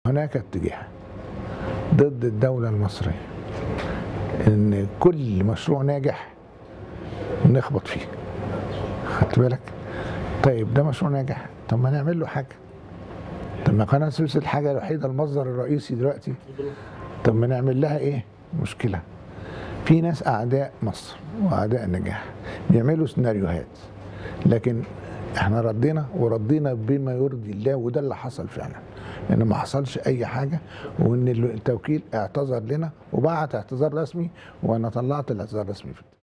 هناك اتجاه ضد الدولة المصرية ان كل مشروع ناجح نخبط فيه خدت بالك طيب ده مشروع ناجح طب ما نعمل له حاجة طب ما قناة السويس الحاجة الوحيدة المصدر الرئيسي دلوقتي طب ما نعمل لها ايه مشكلة في ناس اعداء مصر واعداء النجاح بيعملوا سيناريوهات لكن احنا ردينا وردينا بما يرضي الله وده اللي حصل فعلا ان ما حصلش اي حاجه وان التوكيل اعتذر لنا وبعت اعتذار رسمي وانا طلعت الاعتذار الرسمي في